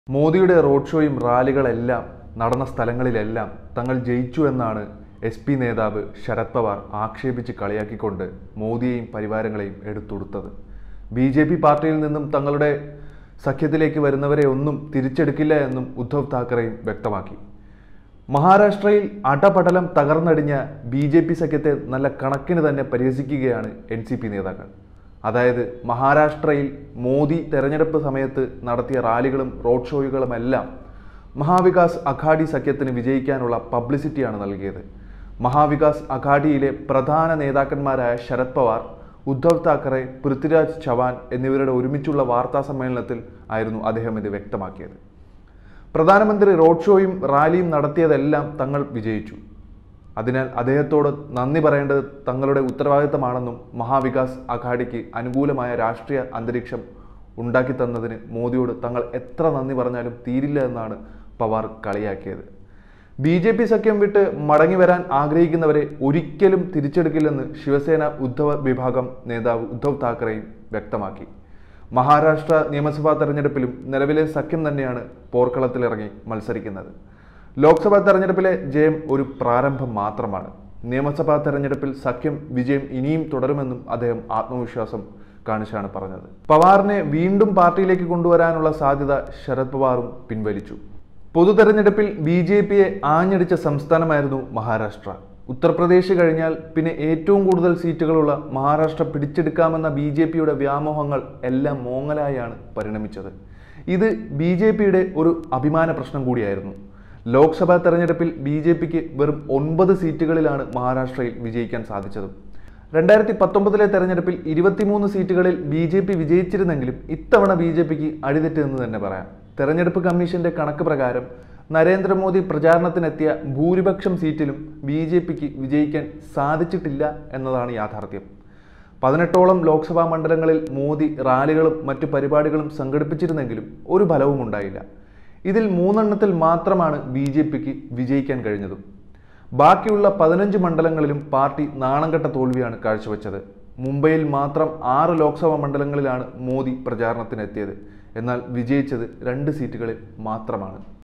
മോദിയുടെ റോഡ് ഷോയും റാലികളെല്ലാം നടന്ന സ്ഥലങ്ങളിലെല്ലാം തങ്ങൾ ജയിച്ചു എന്നാണ് എസ് പി നേതാവ് ശരത് പവാർ ആക്ഷേപിച്ച് കളിയാക്കിക്കൊണ്ട് മോദിയെയും പരിവാരങ്ങളെയും എടുത്തുടുത്തത് ബി ജെ പി പാർട്ടിയിൽ നിന്നും തങ്ങളുടെ സഖ്യത്തിലേക്ക് വരുന്നവരെ ഒന്നും തിരിച്ചെടുക്കില്ല എന്നും ഉദ്ധവ് താക്കറെയും വ്യക്തമാക്കി മഹാരാഷ്ട്രയിൽ അടപടലം തകർന്നടിഞ്ഞ ബി ജെ പി സഖ്യത്തെ നല്ല കണക്കിന് തന്നെ പരിഹസിക്കുകയാണ് എൻ സി പി നേതാക്കൾ അതായത് മഹാരാഷ്ട്രയിൽ മോദി തെരഞ്ഞെടുപ്പ് സമയത്ത് നടത്തിയ റാലികളും റോഡ് ഷോയുകളുമെല്ലാം മഹാവികാസ് അഘാഡി സഖ്യത്തിന് വിജയിക്കാനുള്ള പബ്ലിസിറ്റിയാണ് നൽകിയത് മഹാവികാസ് അഘാഡിയിലെ പ്രധാന നേതാക്കന്മാരായ ശരത് പവാർ ഉദ്ധവ് താക്കറെ പൃഥ്വിരാജ് ചവാൻ എന്നിവരുടെ ഒരുമിച്ചുള്ള വാർത്താ സമ്മേളനത്തിൽ ആയിരുന്നു അദ്ദേഹം ഇത് വ്യക്തമാക്കിയത് പ്രധാനമന്ത്രി റോഡ് ഷോയും റാലിയും നടത്തിയതെല്ലാം തങ്ങൾ വിജയിച്ചു അതിനാൽ അദ്ദേഹത്തോട് നന്ദി പറയേണ്ടത് തങ്ങളുടെ ഉത്തരവാദിത്തമാണെന്നും മഹാവികാസ് അഘാഡിക്ക് അനുകൂലമായ രാഷ്ട്രീയ അന്തരീക്ഷം ഉണ്ടാക്കി തന്നതിന് മോദിയോട് തങ്ങൾ എത്ര നന്ദി പറഞ്ഞാലും തീരില്ല എന്നാണ് പവാർ കളിയാക്കിയത് ബി ജെ പി സഖ്യം വിട്ട് മടങ്ങി വരാൻ ആഗ്രഹിക്കുന്നവരെ ഒരിക്കലും തിരിച്ചെടുക്കില്ലെന്ന് ശിവസേന ഉദ്ധവ് വിഭാഗം നേതാവ് ഉദ്ധവ് താക്കറെയും വ്യക്തമാക്കി മഹാരാഷ്ട്ര നിയമസഭാ തെരഞ്ഞെടുപ്പിലും നിലവിലെ സഖ്യം തന്നെയാണ് പോർക്കളത്തിലിറങ്ങി മത്സരിക്കുന്നത് ലോക്സഭാ തെരഞ്ഞെടുപ്പിലെ ജയം ഒരു പ്രാരംഭം മാത്രമാണ് നിയമസഭാ തെരഞ്ഞെടുപ്പിൽ സഖ്യം വിജയം ഇനിയും തുടരുമെന്നും അദ്ദേഹം ആത്മവിശ്വാസം കാണിച്ചാണ് പറഞ്ഞത് പവാറിനെ വീണ്ടും പാർട്ടിയിലേക്ക് കൊണ്ടുവരാനുള്ള സാധ്യത ശരത് പവാറും പിൻവലിച്ചു പൊതു തെരഞ്ഞെടുപ്പിൽ ബി ജെ പിയെ ആഞ്ഞടിച്ച സംസ്ഥാനമായിരുന്നു മഹാരാഷ്ട്ര ഉത്തർപ്രദേശ് കഴിഞ്ഞാൽ പിന്നെ ഏറ്റവും കൂടുതൽ സീറ്റുകളുള്ള മഹാരാഷ്ട്ര പിടിച്ചെടുക്കാമെന്ന ബി ജെ പിയുടെ വ്യാമോഹങ്ങൾ എല്ലാം മോങ്ങലായാണ് പരിണമിച്ചത് ഇത് ബി ജെ പിയുടെ ഒരു അഭിമാന പ്രശ്നം കൂടിയായിരുന്നു ലോക്സഭാ തെരഞ്ഞെടുപ്പിൽ ബി ജെ പിക്ക് വെറും ഒൻപത് സീറ്റുകളിലാണ് മഹാരാഷ്ട്രയിൽ വിജയിക്കാൻ സാധിച്ചത് രണ്ടായിരത്തി പത്തൊമ്പതിലെ തെരഞ്ഞെടുപ്പിൽ ഇരുപത്തിമൂന്ന് സീറ്റുകളിൽ ബി ജെ പി വിജയിച്ചിരുന്നെങ്കിലും ഇത്തവണ ബി ജെ പിക്ക് അടിതെറ്റ് എന്ന് തന്നെ പറയാം തെരഞ്ഞെടുപ്പ് കമ്മീഷന്റെ കണക്ക് പ്രകാരം നരേന്ദ്രമോദി പ്രചാരണത്തിനെത്തിയ ഭൂരിപക്ഷം സീറ്റിലും ബി ജെ പിക്ക് വിജയിക്കാൻ സാധിച്ചിട്ടില്ല എന്നതാണ് യാഥാർത്ഥ്യം പതിനെട്ടോളം ലോക്സഭാ മണ്ഡലങ്ങളിൽ മോദി റാലികളും മറ്റു പരിപാടികളും സംഘടിപ്പിച്ചിരുന്നെങ്കിലും ഒരു ഫലവും ഉണ്ടായില്ല ഇതിൽ മൂന്നെണ്ണത്തിൽ മാത്രമാണ് ബി ജെ പിക്ക് വിജയിക്കാൻ കഴിഞ്ഞതും ബാക്കിയുള്ള പതിനഞ്ച് മണ്ഡലങ്ങളിലും പാർട്ടി നാണംകെട്ട തോൽവിയാണ് കാഴ്ചവെച്ചത് മുംബൈയിൽ മാത്രം ആറ് ലോക്സഭാ മണ്ഡലങ്ങളിലാണ് മോദി പ്രചാരണത്തിനെത്തിയത് എന്നാൽ വിജയിച്ചത് രണ്ട് സീറ്റുകളിൽ മാത്രമാണ്